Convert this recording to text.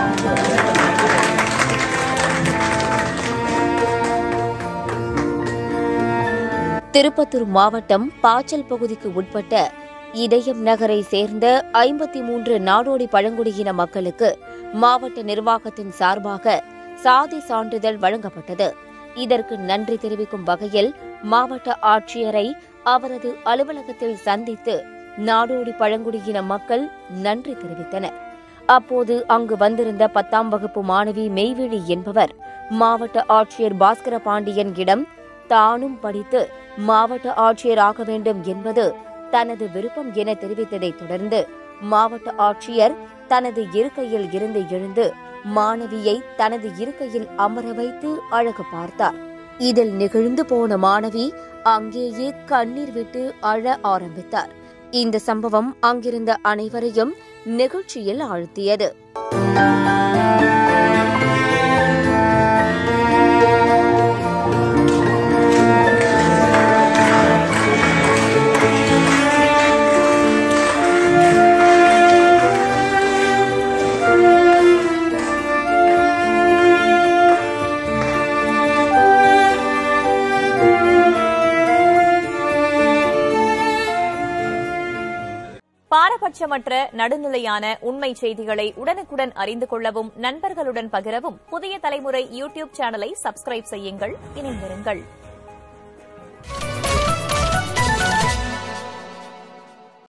திருப்பத்தூர் மாவட்டம் பாச்சல் பகுதிக்கு உட்பட்ட இதயம் நகரை சேர்ந்த ஐம்பத்தி மூன்று நாடோடி பழங்குடியின மக்களுக்கு மாவட்ட நிர்வாகத்தின் சார்பாக சாதி சான்றிதழ் வழங்கப்பட்டது இதற்கு நன்றி தெரிவிக்கும் வகையில் மாவட்ட ஆட்சியரை அவரது அலுவலகத்தில் சந்தித்து நாடோடி பழங்குடியின மக்கள் நன்றி தெரிவித்தனர் அப்போது அங்கு வந்திருந்த பத்தாம் வகுப்பு மாணவி மெய்விழி என்பவர் மாவட்ட ஆட்சியர் பாஸ்கர பாண்டியன் இடம் தானும் படித்து மாவட்ட ஆட்சியராக வேண்டும் என்பது தனது விருப்பம் என தெரிவித்ததைத் தொடர்ந்து மாவட்ட ஆட்சியர் தனது இருக்கையில் இருந்து எழுந்து மாணவியை தனது இருக்கையில் அமர வைத்து அழகு பார்த்தார் இதில் நெகிழ்ந்து போன மாணவி அங்கேயே கண்ணீர் விட்டு அழ ஆரம்பித்தார் இந்த சம்பவம் அங்கிருந்த அனைவரையும் நெகிழ்ச்சியில் ஆழ்த்தியது பாரபட்சமற்ற நடுநிலையான உண்மை செய்திகளை உடனுக்குடன் அறிந்து கொள்ளவும் நண்பர்களுடன் பகிரவும் புதிய தலைமுறை யூடியூப் சேனலை சப்ஸ்கிரைப் செய்யுங்கள் இணைந்திருங்கள்